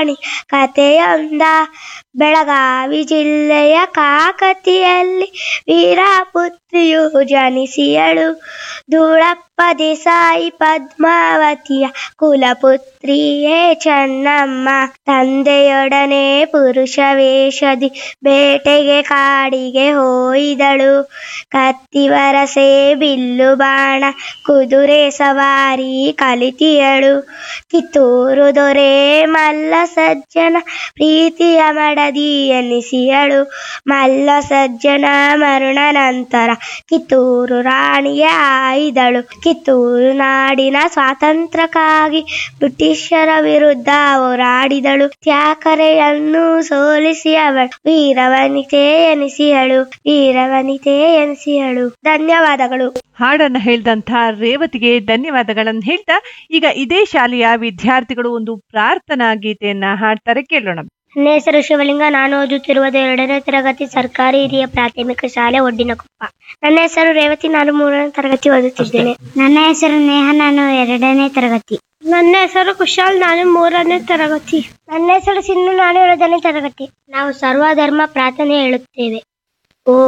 ರಾಣಿ ಕಥೆಯೊಂದ ಬೆಳಗಾವಿ ಜಿಲ್ಲೆಯ ಕಾಕತಿಯಲ್ಲಿ ವೀರಪುತ್ರಿಯು ಜನಿಸಿಯಳು ಧೂಳಪ್ಪ ದೇಸಾಯಿ ಪದ್ಮಾವತಿಯ ಕುಲಪುತ್ರಿಯೇ ಚೆನ್ನಮ್ಮ ತಂದೆಯೊಡನೆ ಪುರುಷ ವೇಷದಿ ಬೇಟೆಗೆ ಕಾಡಿಗೆ ಹೋಯಿದಳು ಕತ್ತಿವರಸೆ ಬಿಲ್ಲು ಬಾಣ ಕುದುರೆ ಸವಾರಿ ಕಲಿತಿಯಳು ಕಿತ್ತೂರು ದೊರೆ ಮಲ್ಲ ಸಜ್ಜನ ಪ್ರೀತಿಯ ಮಡದಿ ಎನಿಸಿಯಳು ಮಲ್ಲ ಸಜ್ಜನ ಮರಣ ನಂತರ ಕಿತ್ತೂರು ರಾಣಿಗೆ ಆಯ್ದಳು ಕಿತ್ತೂರು ನಾಡಿನ ಸ್ವಾತಂತ್ರ್ಯಕ್ಕಾಗಿ ಬ್ರಿಟಿಷರ ವಿರುದ್ಧ ಹೋರಾಡಿದಳು ತ್ಯಾಕರೆಯನ್ನು ಸೋಲಿಸಿ ಅವಳು ವೀರವನಿತೆ ಎನಿಸಿಯಳು ವೀರವನಿತೆ ಎನಿಸಿಯಳು ಧನ್ಯವಾದಗಳು ಹಾಡನ್ನ ಹೇಳಿದಂಥ ರೇವತಿಗೆ ಧನ್ಯವಾದಗಳನ್ನು ಹೇಳ್ತಾ ಈಗ ಇದೇ ಶಾಲೆಯ ವಿದ್ಯಾರ್ಥಿಗಳು ಒಂದು ಪ್ರಾರ್ಥನಾ ಗೀತೆಯನ್ನ ಹಾಡ್ತಾರೆ ಕೇಳೋಣ ನನ್ನ ಹೆಸರು ಶಿವಲಿಂಗ ನಾನು ಓದುತ್ತಿರುವುದು ಎರಡನೇ ತರಗತಿ ಸರ್ಕಾರಿ ಹಿರಿಯ ಪ್ರಾಥಮಿಕ ಶಾಲೆ ಒಡ್ಡಿನಕೊಪ್ಪ ನನ್ನ ಹೆಸರು ರೇವತಿ ನಾನು ಮೂರನೇ ತರಗತಿ ಓದುತ್ತಿದ್ದೇನೆ ನನ್ನ ಹೆಸರು ನೇಹ ನಾನು ಎರಡನೇ ತರಗತಿ ನನ್ನ ಹೆಸರು ಕುಶಾಲ್ ನಾನು ಮೂರನೇ ತರಗತಿ ನನ್ನ ಹೆಸರು ಸಿನ್ನು ನಾನು ಏಳನೇ ತರಗತಿ ನಾವು ಸರ್ವಧರ್ಮ ಪ್ರಾರ್ಥನೆ ಹೇಳುತ್ತೇವೆ